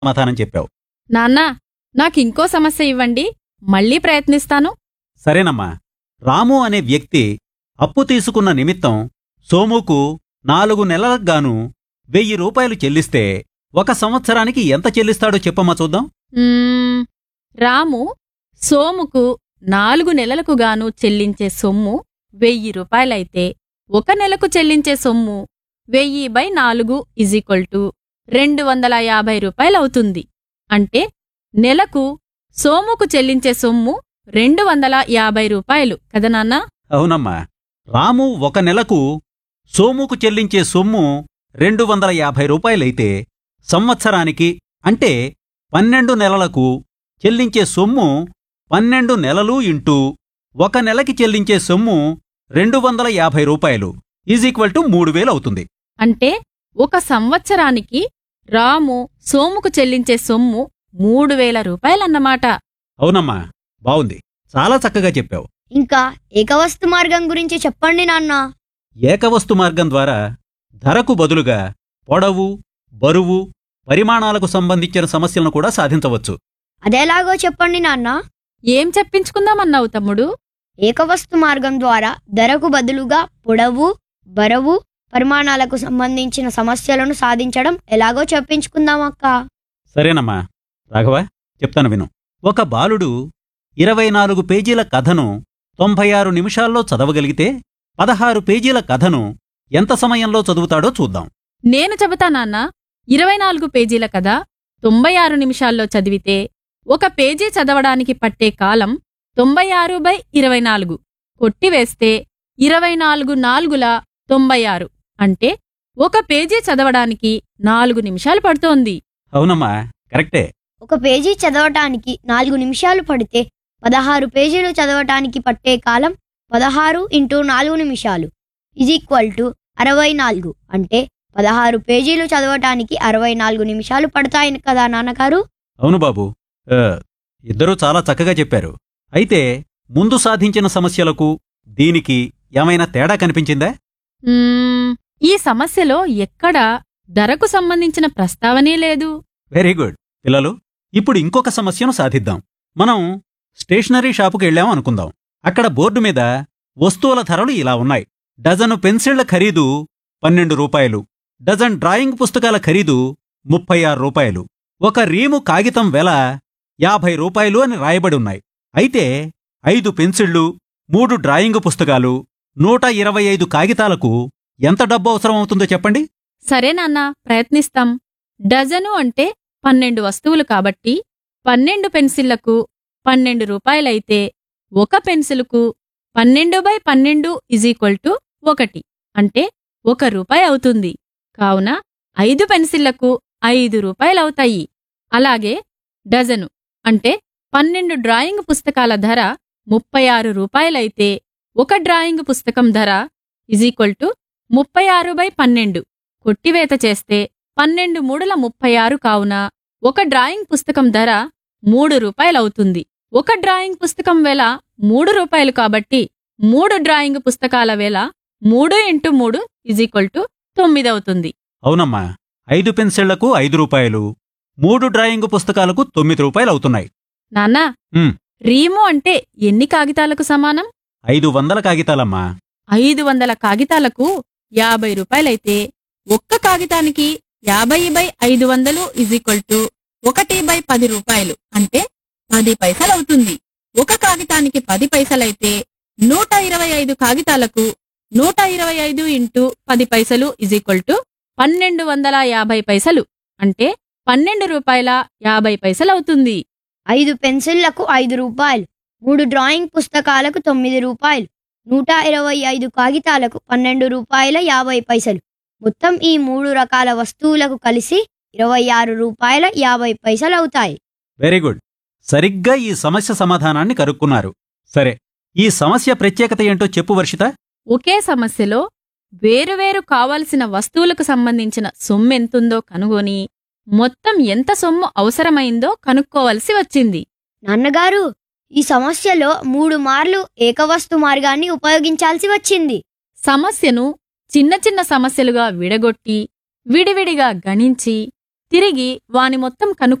సమాధానం చెప్పావు నాన్నా నాకింకో సమస్య ఇవ్వండి మళ్ళీ ప్రయత్నిస్తాను సరేనమ్మా రాము అనే వ్యక్తి అప్పు తీసుకున్న నిమిత్తం సోముకు నాలుగు నెలలకు గాను వెయ్యి రూపాయలు చెల్లిస్తే ఒక సంవత్సరానికి ఎంత చెల్లిస్తాడో చెప్పమ్మా చూద్దాం మ్మ్, రాము సోముకు నాలుగు నెలలకు గాను చెల్లించే సొమ్ము వెయ్యి రూపాయలైతే ఒక నెలకు చెల్లించే సొమ్ము వెయ్యి బై నాలుగు ఈక్వల్ టు రెండు వందల యాభై రూపాయలవుతుంది అంటే నెలకు సోముకు చెల్లించే సొమ్ము రెండు వందల యాభై రూపాయలు కదా నాన్నా అవునమ్మా రాము ఒక నెలకు సోముకు చెల్లించే సొమ్ము రెండు వందల యాభై రూపాయలైతే సంవత్సరానికి అంటే పన్నెండు నెలలకు చెల్లించే సొమ్ము పన్నెండు నెలలు ఇంటూ ఒక నెలకి చెల్లించే సొమ్ము రెండు వందల యాభై రూపాయలు ఈజ్ ఈక్వల్ టు మూడు వేలు అవుతుంది అంటే ఒక సంవత్సరానికి రాము సోముకు చెల్లించే సొమ్ము మూడు వేల రూపాయలన్నమాట అవునమ్మా బావుంది చాలా చక్కగా చెప్పావు ఇంకా ఏకవస్తు మార్గం గురించి చెప్పండి నాన్న ఏకవస్తు మార్గం ద్వారా ధరకు బదులుగా పొడవు బరువు పరిమాణాలకు సంబంధించిన సమస్యలను కూడా సాధించవచ్చు అదెలాగో చెప్పండి నాన్న ఏం చెప్పించుకుందామన్నావు తమ్ముడు ఏకవస్తు మార్గం ద్వారా ధరకు బదులుగా పొడవు బరువు పరిమాణాలకు సంబంధించిన సమస్యలను సాధించడం ఎలాగో చెప్పించుకుందాం అక్క సరేనమ్మా రాఘవ చెప్తాను విను ఒక బాలుడు ఇరవై నాలుగు పేజీల కథను తొంభై ఆరు నిమిషాల్లో చదవగలిగితే పదహారు పేజీల కథను ఎంత సమయంలో చదువుతాడో చూద్దాం నేను చెబుతా నాన్న ఇరవై నాలుగు పేజీల కథ తొంభై ఆరు నిమిషాల్లో చదివితే ఒక పేజీ చదవడానికి పట్టే కాలం తొంభై ఆరు బై ఇరవై నాలుగు కొట్టివేస్తే ఇరవై నాలుగు నాలుగుల తొంభై ఆరు అంటే ఒక పేజీ చదవడానికి నాలుగు నిమిషాలు పడుతోంది అవునమ్మా కరెక్టే ఒక పేజీ చదవటానికి నాలుగు నిమిషాలు పడితే పదహారు పేజీలు చదవటానికి పట్టే కాలం పదహారు ఇంటూ నాలుగు నిమిషాలు ఇది ఈక్వల్ టు అరవై నాలుగు అంటే పదహారు పేజీలు చదవటానికి అరవై నాలుగు నిమిషాలు పడతాయి కదా నాన్నగారు అవును బాబు ఆ, ఇద్దరూ చాలా చక్కగా చెప్పారు అయితే ముందు సాధించిన సమస్యలకు దీనికి ఏమైనా తేడా కనిపించిందా మ్మ్, ఈ సమస్యలో ఎక్కడా ధరకు సంబంధించిన ప్రస్తావనే లేదు వెరీ గుడ్ పిల్లలు ఇప్పుడు ఇంకొక సమస్యను సాధిద్దాం మనం స్టేషనరీ షాపుకి వెళ్ళాం అనుకుందాం అక్కడ బోర్డు మీద వస్తువుల ధరలు ఇలా ఉన్నాయి డజను పెన్సిళ్ల ఖరీదు పన్నెండు రూపాయలు డజన్ డ్రాయింగ్ పుస్తకాల ఖరీదు ముప్పై ఆరు రూపాయలు ఒక రీము కాగితం వెల యాభై రూపాయలు అని రాయబడి ఉన్నాయి అయితే ఐదు పెన్సిళ్లు మూడు డ్రాయింగ్ పుస్తకాలు నూట ఇరవై ఐదు కాగితాలకు ఎంత డబ్బు అవసరం అవుతుందో చెప్పండి సరే నాన్న ప్రయత్నిస్తాం డజను అంటే పన్నెండు వస్తువులు కాబట్టి పన్నెండు పెన్సిళ్లకు పన్నెండు రూపాయలైతే ఒక పెన్సిలుకు పన్నెండు బై పన్నెండు ఈక్వల్ టు ఒకటి అంటే ఒక రూపాయి అవుతుంది కావున ఐదు పెన్సిళ్లకు ఐదు రూపాయలవుతాయి అలాగే డజను అంటే పన్నెండు డ్రాయింగ్ పుస్తకాల ధర ముప్పై ఆరు రూపాయలైతే ఒక డ్రాయింగ్ పుస్తకం ధర ఈక్వల్ టు ముప్పై ఆరు బై పన్నెండు కొట్టివేత చేస్తే పన్నెండు మూడుల ముప్పై ఆరు కావున ఒక డ్రాయింగ్ పుస్తకం ధర మూడు రూపాయలవుతుంది ఒక డ్రాయింగ్ పుస్తకం వెల మూడు రూపాయలు కాబట్టి మూడు డ్రాయింగ్ పుస్తకాల వెల మూడు ఇంటూ మూడు ఈక్వల్ టు తొమ్మిది అవుతుంది అవునమ్మా ఐదు పెన్సిళ్లకు ఐదు రూపాయలు మూడు డ్రాయింగ్ పుస్తకాలకు తొమ్మిది రూపాయలు అవుతున్నాయి నాన్నా ఉమ్. రీము అంటే ఎన్ని కాగితాలకు సమానం ఐదు వందల కాగితాలమ్మా ఐదు వందల కాగితాలకు యాభై రూపాయలైతే ఒక్క కాగితానికి యాభై బై ఐదు వందలు ఈక్వల్ టు ఒకటి బై పది రూపాయలు అంటే పది పైసలవుతుంది ఒక కాగితానికి పది పైసలైతే నూట ఇరవై ఐదు కాగితాలకు నూట ఇరవై ఐదు ఇంటూ పది పైసలు ఈక్వల్ టు పన్నెండు వందల యాభై పైసలు అంటే పన్నెండు రూపాయల యాభై పైసలవుతుంది ఐదు పెన్సిళ్లకు ఐదు రూపాయలు మూడు డ్రాయింగ్ పుస్తకాలకు తొమ్మిది రూపాయలు నూట ఇరవై ఐదు కాగితాలకు పన్నెండు రూపాయల యాభై పైసలు మొత్తం ఈ మూడు రకాల వస్తువులకు కలిసి ఇరవై ఆరు రూపాయల యాభై పైసలు అవుతాయి వెరీ గుడ్ సరిగ్గా ఈ సమస్య సమాధానాన్ని కనుక్కున్నారు సరే ఈ సమస్య ప్రత్యేకత ఏంటో చెప్పు వర్షిత ఒకే సమస్యలో వేరువేరు కావలసిన వస్తువులకు సంబంధించిన సొమ్మెంతుందో కనుగొని మొత్తం ఎంత సొమ్ము అవసరమైందో కనుక్కోవలసి వచ్చింది నాన్నగారు ఈ సమస్యలో మూడు మార్లు ఏకవస్తు మార్గాన్ని ఉపయోగించాల్సి వచ్చింది సమస్యను చిన్న చిన్న సమస్యలుగా విడగొట్టి విడివిడిగా గణించి తిరిగి వాని మొత్తం కనుక్కు